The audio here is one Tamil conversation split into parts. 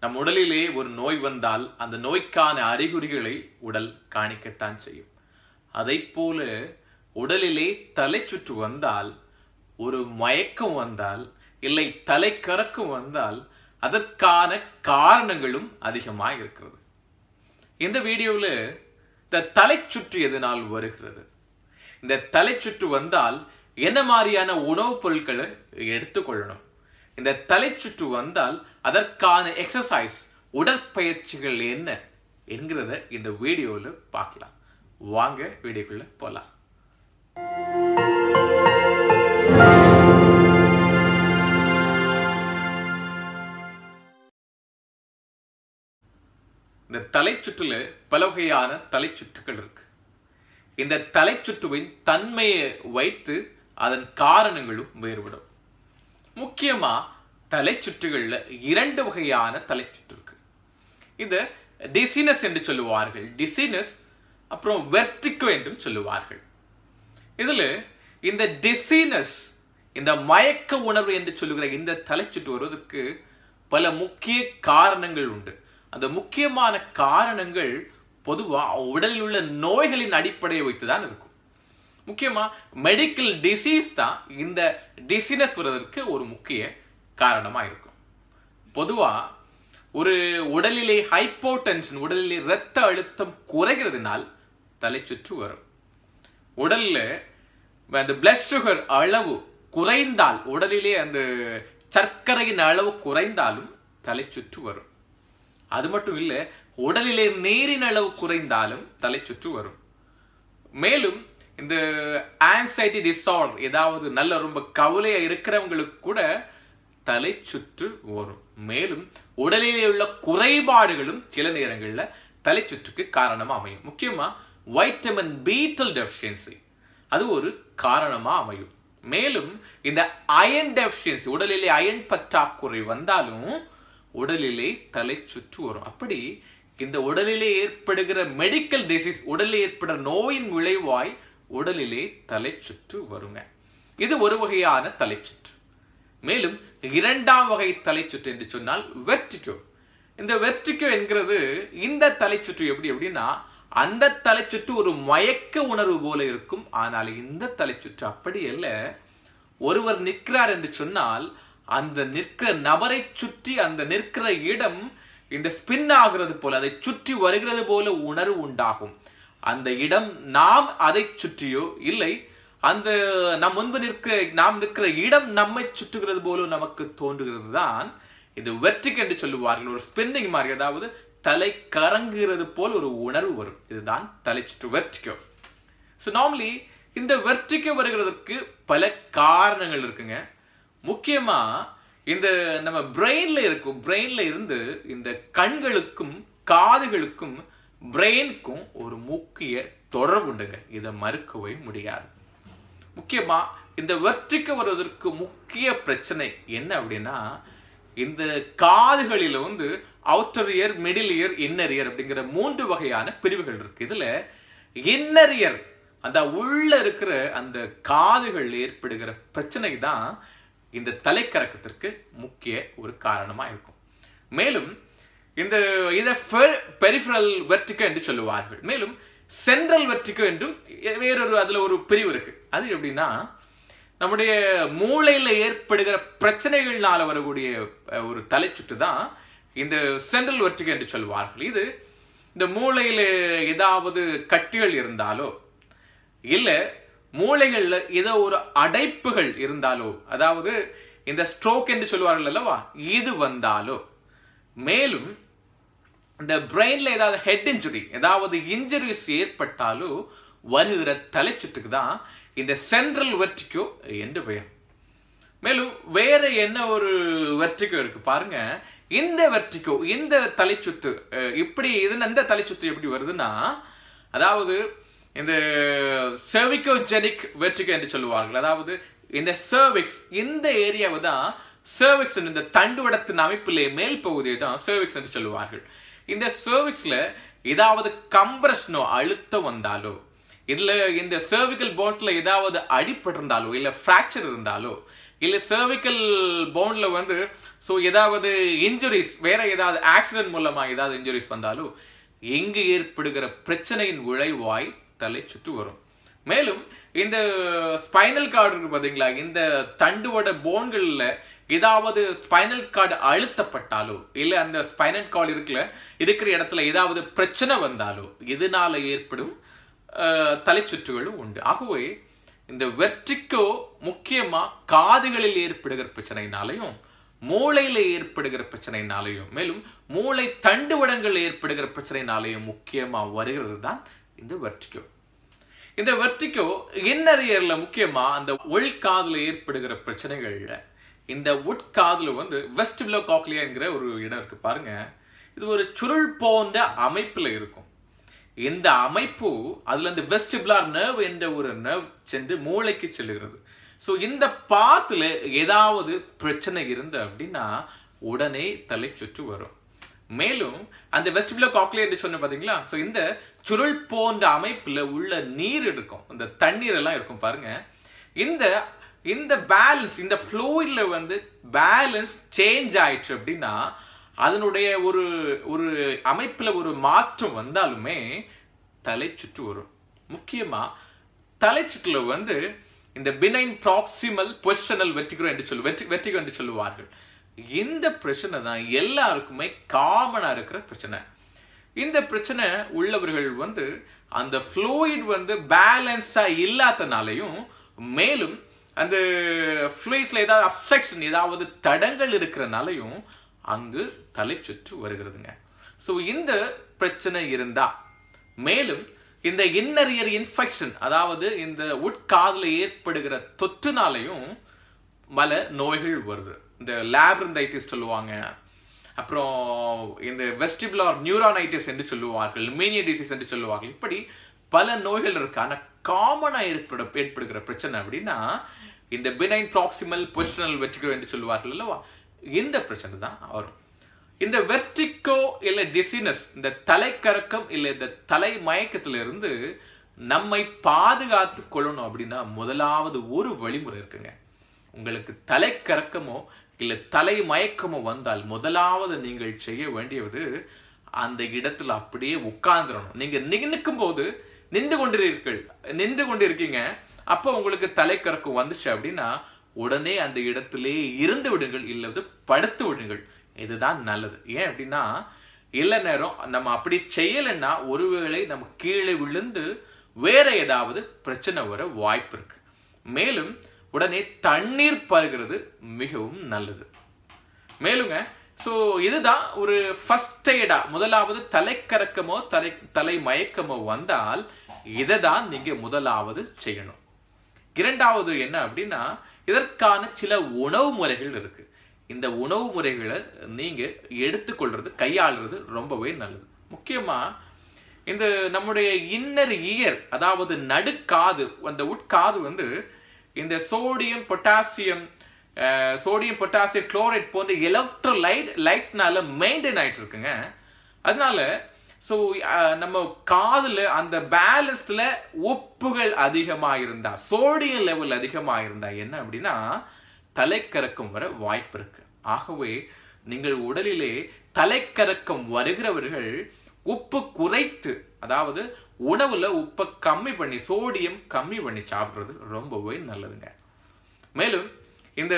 நம் உடலிலே ஒரு நோய் வந்தால் அந்த நோய்க்கான அறிகுறிகளை உடல் காணிக்கத்தான் செய்யும் அதை போல உடலிலே தலை சுற்று வந்தால் ஒரு மயக்கம் வந்தால் இல்லை தலை கறக்கம் வந்தால் அதற்கான காரணங்களும் அதிகமாக இருக்கிறது இந்த வீடியோவில் இந்த தலை சுற்று எதனால் வருகிறது இந்த தலை சுற்று வந்தால் என்ன மாதிரியான உணவுப் பொருட்களை எடுத்துக்கொள்ளணும் இந்த தலை சுற்று வந்தால் அதற்கான எக்ஸசைஸ் உடற்பயிற்சிகள் என்ன என்கிறத இந்த வீடியோவில் பார்க்கலாம் வாங்க வீடியோக்குள்ள போகலாம் இந்த தலைச்சுற்றுல பல வகையான தலைச்சுற்றுகள் இருக்கு இந்த தலைச்சுற்றுவின் தன்மையை வைத்து அதன் காரணங்களும் வேறுபடும் முக்கியமா தலைச்சுற்றுகள்ல இரண்டு வகையான தலைச்சுற்று இருக்கு இது டிசினஸ் என்று சொல்லுவார்கள் டிசினஸ் அப்புறம் வெர்டிகோ என்றும் சொல்லுவார்கள் இதுல இந்த டிசினஸ் இந்த மயக்க உணர்வு என்று சொல்லுகிற இந்த தலைச்சுற்று வருவதற்கு பல முக்கிய காரணங்கள் உண்டு அந்த முக்கியமான காரணங்கள் பொதுவா உடலில் உள்ள நோய்களின் அடிப்படையை வைத்துதான் இருக்கும் முக்கியமா மெடிக்கல் டிசீஸ் தான் இந்த டிசினஸ் வருவதற்கு ஒரு முக்கிய காரணமா இருக்கும் பொதுவா ஒரு உடலிலே ஹைப்போடென்ஷன் உடலிலே இரத்த அழுத்தம் குறைகிறதுனால் தலைச்சுற்று வரும் உடல்ல அந்த பிளட் சுகர் அளவு குறைந்தால் உடலிலே அந்த சர்க்கரையின் அளவு குறைந்தாலும் தலைச்சுற்று வரும் அது மட்டும் இல்ல உடலிலே நீரின் அளவு குறைந்தாலும் தலைச்சுற்று வரும் மேலும் இந்த ஆன்சைட்டி டிசார்டர் ஏதாவது நல்ல ரொம்ப கவலையா இருக்கிறவங்களுக்கு கூட தலை சுற்று வரும் மேலும் உடலிலே உள்ள குறைபாடுகளும் சில நேரங்கள்ல தலை சுற்றுக்கு காரணமா அமையும் முக்கியமா வைட்டமின் பீட்டல் டெஃபிஷியன்சி அது ஒரு காரணமா அமையும் மேலும் இந்த அயன் டெஃபிஷியன்சி உடலிலே அயன் பற்றாக்குறை வந்தாலும் உடலிலே தலை சுற்று வரும் அப்படி இந்த உடலிலே ஏற்படுகிற மெடிக்கல் டிசீஸ் உடலில் ஏற்படுற நோயின் விளைவாய் உடலிலே தலை சுற்று வருங்க இது ஒரு வகையான தலை சுற்று மேலும் இரண்டாம் வகை தலை சுற்று என்று சொன்னால் வெர்டிகோ இந்த வெர்டிகோ என்கிறது இந்த தலை சுற்று எப்படி எப்படின்னா அந்த தலை சுற்று ஒரு மயக்க உணர்வு போல இருக்கும் ஆனால் இந்த தலை சுற்று அப்படி அல்ல ஒருவர் நிற்கிறார் என்று சொன்னால் அந்த நிற்கிற நபரை சுற்றி அந்த நிற்கிற இடம் இந்த ஸ்பின் ஆகிறது போல அதை சுற்றி வருகிறது போல உணர்வு உண்டாகும் அந்த இடம் நாம் அதை சுற்றியோ இல்லை அந்த நம் முன்பு நிற்கிற நாம் நிற்கிற இடம் நம்மை சுற்றுகிறது போல நமக்கு தோன்றுகிறது தான் இது வெற்றிக் என்று சொல்லுவார்கள் ஒரு ஸ்பின்னிங் மாதிரி அதாவது தலை கறங்குகிறது போல் ஒரு உணர்வு வரும் இதுதான் தலை சுற்று வெர்டிகோ ஸோ நார்மலி இந்த வெர்டிகோ வருகிறதுக்கு பல காரணங்கள் இருக்குங்க முக்கியமா இந்த நம்ம பிரெயின்ல இருக்கும் பிரெயின்ல இருந்து இந்த கண்களுக்கும் காதுகளுக்கும் பிரெயினுக்கும் ஒரு முக்கிய தொடர்பு உண்டுங்க இதை மறுக்கவே முடியாது முக்கியமா இந்த வெர்டிக்கு வருவதற்கு முக்கிய பிரச்சனை என்ன அப்படின்னா இந்த காதுகளில வந்து outer ear middle ear inner ear அப்படிங்கிற மூன்று வகையான பிரிவுகள் இருக்கு இதுல இன்னர் இயர் அந்த உள்ள இருக்கிற அந்த காதுகள் ஏற்படுகிற பிரச்சனை தான் இந்த தலைக்கறக்கத்திற்கு முக்கிய ஒரு காரணமா இருக்கும் மேலும் இந்த இதை பெரிஃபரல் வெர்டிகோ என்று சொல்லுவார்கள் மேலும் சென்ட்ரல் வெர்டிகோ என்றும் வேறொரு அதுல ஒரு பிரிவு இருக்கு அது எப்படின்னா நம்முடைய மூளையில ஏற்படுகிற பிரச்சனைகள்னால வரக்கூடிய ஒரு தலை சுற்று தான் இந்த சென்ட்ரல் வெர்டிகோ என்று சொல்வார்கள் இது இந்த மூளையில ஏதாவது கட்டிகள் இருந்தாலோ இல்ல மூளைகள்ல ஏதோ ஒரு அடைப்புகள் இருந்தாலோ அதாவது இந்த ஸ்ட்ரோக் என்று சொல்லுவார்கள் அல்லவா இது வந்தாலோ மேலும் இந்த பிரெயின்ல ஏதாவது ஹெட் இன்ஜுரி ஏதாவது இன்ஜுரிஸ் ஏற்பட்டாலோ வருகிற தலைச்சுற்றுக்கு தான் இந்த சென்ட்ரல் வெர்டிகோ என்று பெயர் மேலும் வேற என்ன ஒரு வெர்டிகோ இருக்கு பாருங்க இந்த வெர்டிகோ இந்த தலைச்சுத்து இப்படி இது இந்த தலைச்சுத்து எப்படி வருதுன்னா அதாவது இந்த செர்விகோஜெனிக் வெர்டிகோ என்று சொல்லுவார்கள் அதாவது இந்த சர்விக்ஸ் இந்த ஏரியாவை தான் சர்விக்ஸ் இந்த தண்டுவடத்தின் அமைப்பிலே மேல் பகுதியை தான் சர்விக்ஸ் என்று சொல்லுவார்கள் இந்த சர்விக்ஸ்ல ஏதாவது கம்ப்ரஷனோ அழுத்தம் வந்தாலோ இதுல இந்த சர்விக்கல் போன்ஸ்ல ஏதாவது அடிபட்டிருந்தாலோ இல்ல பிராக்சர் இருந்தாலோ இல்ல cervical போன்ல வந்து ஸோ ஏதாவது இன்ஜுரிஸ் வேற ஏதாவது ஆக்சிடென்ட் மூலமா ஏதாவது இன்ஜுரிஸ் வந்தாலும் எங்கு ஏற்படுகிற பிரச்சனையின் விளைவாய் தலை சுற்று வரும் மேலும் இந்த ஸ்பைனல் கார்டு இருக்கு பாத்தீங்களா இந்த தண்டுவட போன்கள்ல ஏதாவது ஸ்பைனல் கார்டு அழுத்தப்பட்டாலோ இல்ல அந்த ஸ்பைனல் கார்டு இருக்குல்ல இருக்கிற இடத்துல ஏதாவது பிரச்சனை வந்தாலோ இதனால ஏற்படும் அஹ், தலைச்சுற்றுகளும் உண்டு ஆகவே இந்த வெர்டிக்கோ முக்கியமா காதுகளில் ஏற்படுகிற பிரச்சனைனாலையும் மூளையில ஏற்படுகிற பிரச்சனைனாலையும் மேலும் மூளை தண்டுவடங்கள் ஏற்படுகிற பிரச்சனைனாலையும் முக்கியமா வருகிறது தான் இந்த வெர்டிகோ இந்த வெர்டிகோ இன்னரியர்ல முக்கியமா அந்த உள்காதுல ஏற்படுகிற பிரச்சனைகள்ல இந்த உட்காதுல வந்து வெஸ்டிபிளோ காக்லியா என்கிற ஒரு இடம் இருக்கு பாருங்க இது ஒரு சுருள் போன்ற அமைப்புல இருக்கும் இந்த அமைப்பு அதுல இந்த வெஸ்டிபுலார் நர்வ் என்ற ஒரு நர்வ் சென்று மூளைக்கு செல்லுகிறது ஸோ இந்த பாத்துல ஏதாவது பிரச்சனை இருந்து அப்படின்னா உடனே தலை சுற்று வரும் மேலும் அந்த வெஸ்டிபுலோ காக்லியா என்று சொன்ன பாத்தீங்களா ஸோ இந்த சுருள் போன்ற அமைப்புல உள்ள நீர் இருக்கும் இந்த தண்ணீர் எல்லாம் இருக்கும் பாருங்க இந்த இந்த பேலன்ஸ் இந்த ஃப்ளூயிட்ல வந்து பேலன்ஸ் சேஞ்ச் ஆயிடுச்சு அப்படின்னா அதனுடைய ஒரு ஒரு அமைப்புல ஒரு மாற்றம் வந்தாலுமே தலை சுற்று வரும் முக்கியமா தலை சுற்றுல வந்து இந்த பினைன் ப்ராக்சிமல் பொசிஷனல் வெற்றிகோ என்று சொல்லு வெற்றி வெற்றிகோ என்று சொல்லுவார்கள் இந்த பிரச்சனை தான் எல்லாருக்குமே காமனா இருக்கிற பிரச்சனை இந்த பிரச்சனை உள்ளவர்கள் வந்து அந்த ஃப்ளூயிட் வந்து பேலன்ஸா இல்லாதனாலையும் மேலும் அந்த ஃப்ளூயிட்ஸ்ல ஏதாவது அப்செக்ஷன் ஏதாவது தடங்கள் இருக்கிறனாலையும் அங்கு தலை சுற்று வருகிறதுங்க ஸோ இந்த பிரச்சனை இருந்தா மேலும் இந்த இன்னரியர் இன்ஃபெக்ஷன் அதாவது இந்த உட்காதுல ஏற்படுகிற தொற்றுனாலையும் பல நோய்கள் வருது இந்த லேப்ரந்தைட்டிஸ் சொல்லுவாங்க அப்புறம் இந்த வெஸ்டிபுலார் நியூரானைட்டிஸ் என்று சொல்லுவார்கள் மீனிய டிசீஸ் என்று சொல்லுவார்கள் இப்படி பல நோய்கள் இருக்கு ஆனா காமனா ஏற்பட ஏற்படுகிற பிரச்சனை அப்படின்னா இந்த பினைன் ப்ராக்சிமல் பொசிஷனல் வெற்றிகோ என்று சொல்லுவார்கள் அல்லவா இந்த பிரச்சனை தான் வரும் இந்த வெர்டிகோ இல்ல டிசினஸ் இந்த தலைக்கறக்கம் இல்ல இந்த தலை மயக்கத்துல இருந்து நம்மை பாதுகாத்து கொள்ளணும் அப்படின்னா முதலாவது ஒரு வழிமுறை இருக்குங்க உங்களுக்கு தலைக்கறக்கமோ இல்ல தலை மயக்கமோ வந்தால் முதலாவது நீங்கள் செய்ய வேண்டியது அந்த இடத்துல அப்படியே உட்கார்ந்துடணும் நீங்க நிற்கும் போது நின்று கொண்டிருக்கீர்கள் நின்று கொண்டிருக்கீங்க அப்போ உங்களுக்கு தலைக்கறக்கம் வந்துச்சு அப்படின்னா உடனே அந்த இடத்திலே இருந்து விடுங்கள் இல்லது படுத்து விடுங்கள் இதுதான் நல்லது ஏன் அப்படின்னா இல்ல நேரம் நம்ம அப்படி செய்யலைன்னா ஒருவேளை நம்ம கீழே விழுந்து வேற ஏதாவது பிரச்சனை வர வாய்ப்பு இருக்கு மேலும் உடனே தண்ணீர் பருகிறது மிகவும் நல்லது மேலுங்க ஸோ இதுதான் ஒரு ஃபர்ஸ்ட் எய்டா முதலாவது தலைக்கறக்கமோ தலை தலை மயக்கமோ வந்தால் இதை தான் நீங்க முதலாவது செய்யணும் இரண்டாவது என்ன அப்படின்னா இதற்கான சில உணவு முறைகள் இருக்கு இந்த உணவு முறைகளை நீங்க எடுத்துக்கொள்றது கையாளுறது ரொம்பவே நல்லது முக்கியமா இந்த நம்முடைய இன்னர் இயர் அதாவது நடுக்காது அந்த உட்காது வந்து இந்த sodium potassium sodium potassium chloride போன்ற எலக்ட்ரோலைட் லைட்ஸ்னால மெயின்டைன் ஆயிட்டு இருக்குங்க அதனால ஸோ நம்ம காதுல அந்த பேலன்ஸ்ல உப்புகள் அதிகமா இருந்தா சோடியம் லெவல் அதிகமா இருந்தா என்ன அப்படின்னா தலைக்கறக்கம் வர வாய்ப்பு இருக்கு ஆகவே நீங்கள் உடலிலே தலைக்கறக்கம் வருகிறவர்கள் உப்பு குறைத்து அதாவது உணவுல உப்பை கம்மி பண்ணி சோடியம் கம்மி பண்ணி சாப்பிடுறது ரொம்பவே நல்லதுங்க மேலும் இந்த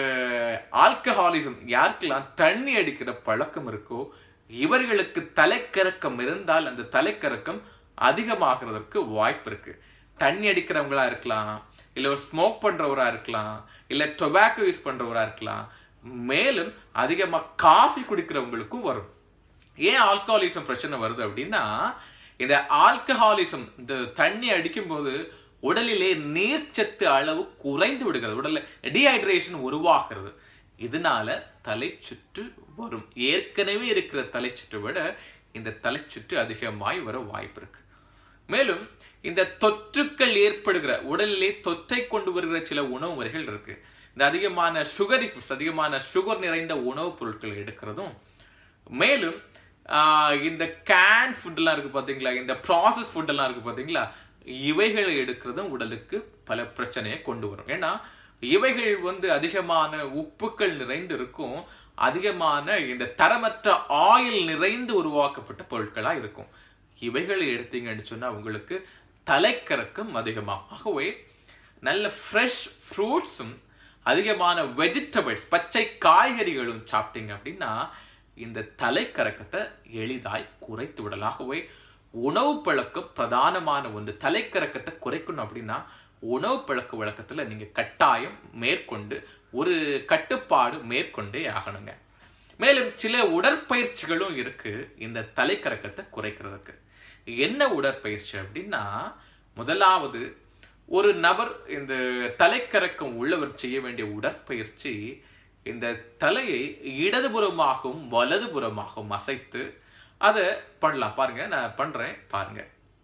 ஆல்கஹாலிசம் யாருக்கெல்லாம் தண்ணி அடிக்கிற பழக்கம் இருக்கோ இவர்களுக்கு தலைக்கறக்கம் இருந்தால் அந்த தலைக்கறக்கம் அதிகமாகிறதுக்கு வாய்ப்பு இருக்கு தண்ணி அடிக்கிறவங்களா இருக்கலாம் இல்ல ஒரு ஸ்மோக் பண்றவரா இருக்கலாம் இல்ல டொபாக்கோ யூஸ் பண்றவரா இருக்கலாம் மேலும் அதிகமா காஃபி குடிக்கிறவங்களுக்கும் வரும் ஏன் ஆல்கஹாலிசம் பிரச்சனை வருது அப்படின்னா இந்த ஆல்கஹாலிசம் இந்த தண்ணி அடிக்கும்போது உடலிலே நீர்ச்சத்து அளவு குறைந்து விடுகிறது உடல்ல டீஹைட்ரேஷன் உருவாகிறது இதனால தலைச்சுற்று வரும் ஏற்கனவே இருக்கிற தலைச்சுற்று விட இந்த தலைச்சுற்று அதிகமாய் வர வாய்ப்பு இருக்கு மேலும் இந்த தொற்றுக்கள் ஏற்படுகிற உடலிலே தொற்றை கொண்டு வருகிற சில உணவு முறைகள் இருக்கு இந்த அதிகமான சுகரி ஃபுட்ஸ் அதிகமான சுகர் நிறைந்த உணவுப் பொருட்களை எடுக்கிறதும் மேலும் இந்த கேன் ஃபுட்லாம் இருக்கு பாத்தீங்களா இந்த ப்ராசஸ் ஃபுட் எல்லாம் இருக்கு பாத்தீங்களா இவைகளை எடுக்கிறதும் உடலுக்கு பல பிரச்சனையை கொண்டு வரும் ஏன்னா இவைகள் வந்து அதிகமான உப்புக்கள் நிறைந்து இருக்கும் அதிகமான இந்த தரமற்ற ஆயில் நிறைந்து உருவாக்கப்பட்ட பொருட்களா இருக்கும் இவைகளை எடுத்தீங்கன்னு சொன்னா உங்களுக்கு தலைக்கறக்கம் அதிகமாகும் ஆகவே நல்ல ஃப்ரெஷ் ஃப்ரூட்ஸும் அதிகமான வெஜிடபிள்ஸ் பச்சை காய்கறிகளும் சாப்பிட்டீங்க அப்படின்னா இந்த தலைக்கறக்கத்தை எளிதாய் குறைத்து விடலாகவே உணவு பழக்கம் பிரதானமான ஒன்று தலைக்கறக்கத்தை குறைக்கணும் அப்படின்னா உணவு பழக்க வழக்கத்துல நீங்க கட்டாயம் மேற்கொண்டு ஒரு கட்டுப்பாடு மேற்கொண்டே ஆகணுங்க மேலும் சில உடற்பயிற்சிகளும் இருக்கு இந்த தலைக்கறக்கத்தை குறைக்கிறதுக்கு என்ன உடற்பயிற்சி அப்படின்னா முதலாவது ஒரு நபர் இந்த தலைக்கறக்கம் உள்ளவர் செய்ய வேண்டிய உடற்பயிற்சி இந்த தலையை இடதுபுறமாகவும் வலதுபுறமாகவும் அசைத்து அதை பண்ணலாம் பாருங்க நான் பண்றேன் பாருங்க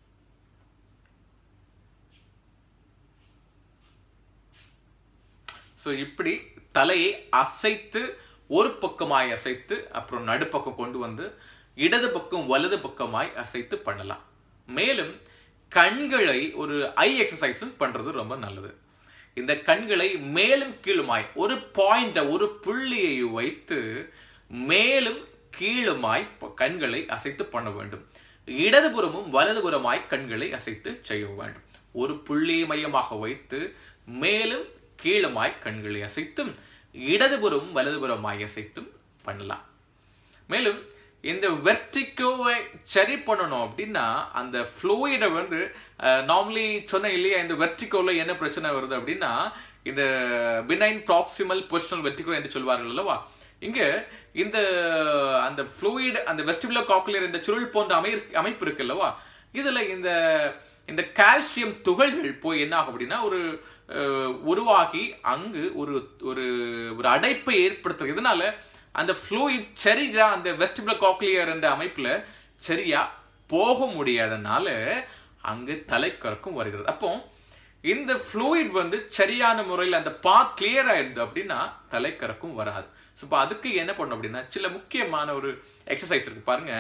ஸோ இப்படி தலையை அசைத்து ஒரு பக்கமாய் அசைத்து அப்புறம் நடுப்பக்கம் கொண்டு வந்து இடது பக்கம் வலது பக்கமாய் அசைத்து பண்ணலாம் மேலும் கண்களை ஒரு ஐ எக்ஸசைஸும் பண்றது ரொம்ப நல்லது இந்த கண்களை மேலும் கீழுமாய் ஒரு பாயிண்ட ஒரு புள்ளியை வைத்து மேலும் கீழுமாய் கண்களை அசைத்து பண்ண வேண்டும் இடதுபுறமும் வலதுபுறமாய் கண்களை அசைத்து செய்ய வேண்டும் ஒரு புள்ளியை மையமாக வைத்து மேலும் கீழுமாய் கண்களை அசைத்தும் இடதுபுறம் வலதுபுறமாய் அசைத்தும் பண்ணலாம் மேலும் இந்த வெர்டிகோவை சரி பண்ணணும் அப்படின்னா அந்த ஃப்ளூயிடை வந்து நார்மலி சொன்ன இல்லையா இந்த வெர்டிகோவில் என்ன பிரச்சனை வருது அப்படின்னா இந்த பினைன் ப்ராக்சிமல் பர்சனல் வெர்டிகோ என்று சொல்வார்கள் அல்லவா இங்க இந்த அந்த ஃப்ளூயிட் அந்த வெஸ்டிபுலோ காக்குலர் என்ற சுருள் போன்ற அமை அமைப்பு இருக்கு அல்லவா இதுல இந்த இந்த கால்சியம் துகள்கள் போய் என்ன ஆகும் அப்படின்னா ஒரு உருவாகி அங்கு ஒரு ஒரு ஒரு அடைப்பை ஏற்படுத்துறது இதனால அந்த ஃப்ளூயிட் சரியா அந்த வெஸ்டிபுலர் காக்லியர் என்ற அமைப்புல சரியா போக முடியாதனால அங்கு தலைக்கறக்கும் வருகிறது அப்போ இந்த ஃப்ளூயிட் வந்து சரியான முறையில் அந்த பாத் கிளியர் ஆயிருந்து அப்படின்னா தலைக்கறக்கும் வராது ஸோ இப்போ அதுக்கு என்ன பண்ணும் அப்படின்னா சில முக்கியமான ஒரு எக்ஸசைஸ் இருக்கு பாருங்க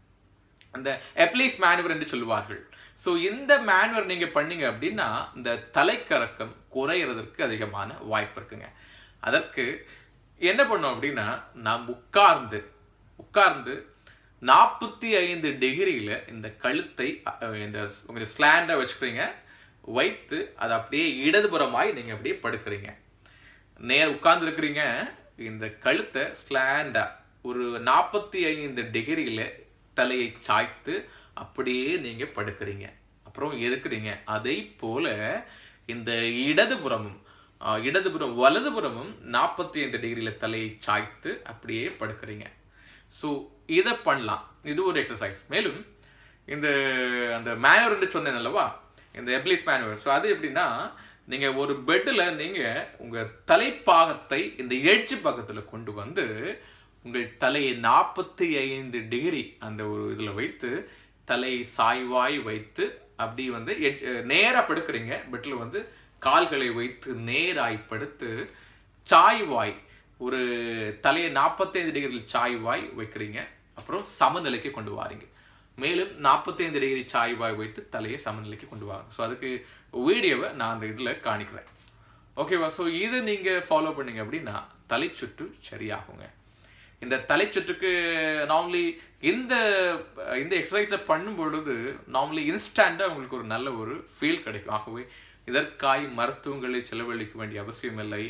அந்த எப்ளீஸ் மேனுவர் என்று சொல்லுவார்கள் ஸோ இந்த மேனுவர் நீங்க பண்ணீங்க அப்படின்னா இந்த தலைக்கறக்கம் குறையிறதற்கு அதிகமான வாய்ப்பு இருக்குங்க அதற்கு என்ன பண்ணோம் அப்படின்னா நாம் உட்கார்ந்து உட்கார்ந்து நாற்பத்தி ஐந்து டிகிரியில இந்த கழுத்தை இந்த உங்க ஸ்லாண்டா வச்சுக்கிறீங்க வைத்து அதை அப்படியே இடதுபுறமாய் நீங்க அப்படியே படுக்கிறீங்க நேர் உட்கார்ந்து இருக்கிறீங்க இந்த கழுத்தை ஸ்லாண்டா ஒரு நாற்பத்தி ஐந்து டிகிரியில தலையை சாய்த்து அப்படியே நீங்க படுக்கிறீங்க அப்புறம் இருக்கிறீங்க அதை போல இந்த இடதுபுறமும் இடதுபுறம் வலதுபுறமும் நாற்பத்தி ஐந்து டிகிரியில தலையை சாய்த்து அப்படியே படுக்கிறீங்க ஸோ இதை பண்ணலாம் இது ஒரு எக்ஸசைஸ் மேலும் இந்த அந்த மேனுவர் சொன்னேன் அல்லவா இந்த எப்ளிஸ் மேனுவர் ஸோ அது எப்படின்னா நீங்க ஒரு பெட்டில் நீங்க உங்க தலைப்பாகத்தை இந்த எட்ஜ் பக்கத்துல கொண்டு வந்து உங்கள் தலையை நாற்பத்தி ஐந்து டிகிரி அந்த ஒரு இதுல வைத்து தலையை சாய்வாய் வைத்து அப்படி வந்து நேரா படுக்கிறீங்க பெட்டில் வந்து கால்களை வைத்து நேராய் படுத்து சாய்வாய் ஒரு தலையை நாற்பத்தைந்து டிகிரியில் சாய்வாய் வைக்கிறீங்க அப்புறம் சமநிலைக்கு கொண்டு வாரீங்க மேலும் நாற்பத்தைந்து டிகிரி சாய்வாய் வைத்து தலையை சமநிலைக்கு கொண்டு வாங்க ஸோ அதுக்கு வீடியோவை நான் அந்த இதில் காணிக்கிறேன் ஓகேவா ஸோ இதை நீங்கள் ஃபாலோ பண்ணீங்க அப்படின்னா தலை சுற்று சரியாகுங்க இந்த தலை சுற்றுக்கு நார்மலி இந்த இந்த எக்ஸசைஸை பண்ணும் பொழுது நார்மலி இன்ஸ்டண்ட்டாக உங்களுக்கு ஒரு நல்ல ஒரு ஃபீல் கிடைக்கும் ஆகவே இதற்காய் மருத்துவங்களை செலவழிக்க வேண்டிய அவசியம் இல்லை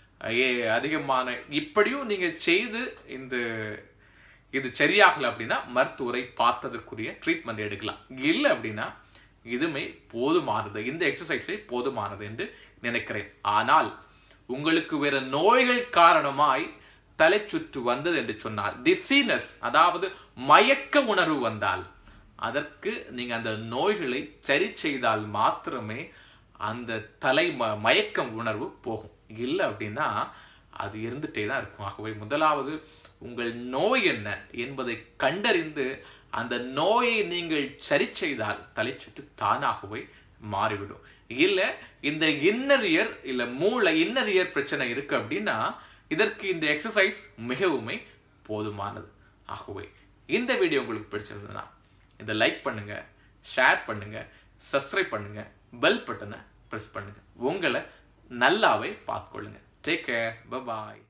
அதிகமான இப்படியும் நீங்க செய்து இந்த இது சரியாகல அப்படின்னா மருத்துவரை பார்த்ததற்குரிய ட்ரீட்மெண்ட் எடுக்கலாம் இல்லை அப்படின்னா இதுமே போதுமானது இந்த எக்ஸசைஸே போதுமானது என்று நினைக்கிறேன் ஆனால் உங்களுக்கு வேற நோய்கள் காரணமாய் தலை சுற்று வந்தது என்று சொன்னால் டிசீனஸ் அதாவது மயக்க உணர்வு வந்தால் அதற்கு நீங்க அந்த நோய்களை சரி செய்தால் மாத்திரமே அந்த தலை ம மயக்கம் உணர்வு போகும் இல்லை அப்படின்னா அது இருந்துட்டே தான் இருக்கும் ஆகவே முதலாவது உங்கள் நோய் என்ன என்பதை கண்டறிந்து அந்த நோயை நீங்கள் சரி செய்தால் தலை சுற்று தானாகவே மாறிவிடும் இல்ல இந்த இன்னர் இயர் இல்ல மூளை இன்னர் இயர் பிரச்சனை இருக்கு அப்படின்னா இதற்கு இந்த எக்ஸசைஸ் மிகவுமே போதுமானது ஆகவே இந்த வீடியோ உங்களுக்கு பிடிச்சிருந்ததுன்னா இதை லைக் பண்ணுங்க ஷேர் பண்ணுங்க சப்ஸ்கிரைப் பண்ணுங்க பெல் பட்டனை ப்ரெஸ் பண்ணுங்க உங்களை நல்லாவே பார்த்துக்கொள்ளுங்க டேக் கேர் பாய்